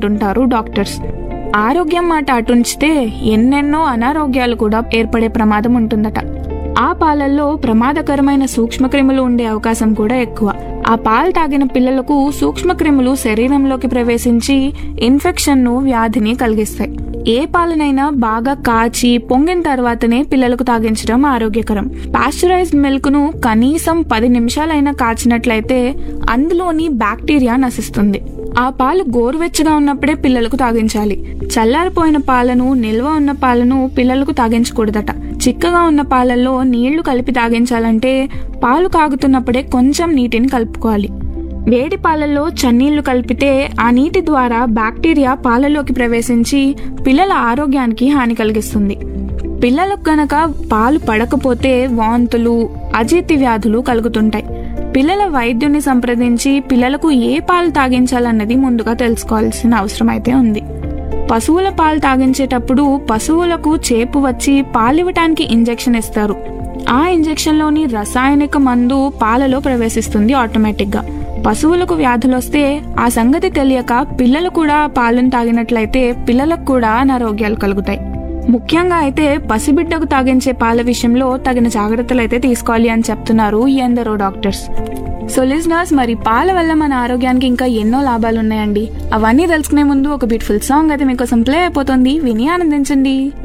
అంటుంటారు డాక్టర్స్ ఆరోగ్యం మాట అటుంచితే ఎన్నెన్నో అనారోగ్యాలు కూడా ఏర్పడే ప్రమాదం ఉంటుందట ఆ పాలల్లో ప్రమాదకరమైన సూక్ష్మక్రిములు ఉండే అవకాశం కూడా ఎక్కువ ఆ పాలు తాగిన పిల్లలకు సూక్ష్మక్రిములు శరీరంలోకి ప్రవేశించి ఇన్ఫెక్షన్ను వ్యాధిని కలిగిస్తాయి ఏ పాలనైనా బాగా కాచి పొంగిన తర్వాతనే పిల్లలకు తాగించడం ఆరోగ్యకరం పాస్చరైజ్డ్ మిల్క్ ను కనీసం పది నిమిషాలైనా కాచినట్లయితే అందులోని బ్యాక్టీరియా నశిస్తుంది ఆ పాలు గోరువెచ్చగా ఉన్నప్పుడే పిల్లలకు తాగించాలి చల్లారిపోయిన పాలను నిల్వ ఉన్న పాలను పిల్లలకు తాగించకూడదట చిక్కగా ఉన్న పాలల్లో నీళ్లు కలిపి తాగించాలంటే పాలు కాగుతున్నప్పుడే కొంచెం నీటిని కలుపుకోవాలి వేడి పాలల్లో చన్నీళ్లు కలిపితే ఆ నీటి ద్వారా బ్యాక్టీరియా పాలలోకి ప్రవేశించి పిల్లల ఆరోగ్యానికి హాని కలిగిస్తుంది పిల్లలకు గనక పాలు పడకపోతే వాంతులు అజీర్తి వ్యాధులు కలుగుతుంటాయి పిల్లల వైద్యుని సంప్రదించి పిల్లలకు ఏ పాలు తాగించాలన్నది ముందుగా తెలుసుకోవాల్సిన అవసరం అయితే ఉంది పశువుల పాలు తాగించేటప్పుడు పశువులకు చేపు వచ్చి పాలివ్వటానికి ఇంజెక్షన్ ఇస్తారు ఆ ఇంజెక్షన్లోని రసాయనిక మందు పాలలో ప్రవేశిస్తుంది ఆటోమేటిక్గా పశువులకు వ్యాధులు వస్తే ఆ సంగతి తెలియక పిల్లలు కూడా పాలను తాగినట్లయితే పిల్లలకు కూడా అనారోగ్యాలు కలుగుతాయి ముఖ్యంగా అయితే పసిబిడ్డకు తాగించే పాల విషయంలో తగిన జాగ్రత్తలు అయితే తీసుకోవాలి అని చెప్తున్నారు ఎందరో డాక్టర్స్ సో లిజనర్స్ మరి పాల వల్ల మన ఆరోగ్యానికి ఇంకా ఎన్నో లాభాలు ఉన్నాయండి అవన్నీ తెలుసుకునే ముందు ఒక బ్యూటిఫుల్ సాంగ్ అయితే మీకోసం ప్లే అయిపోతుంది విని ఆనందించండి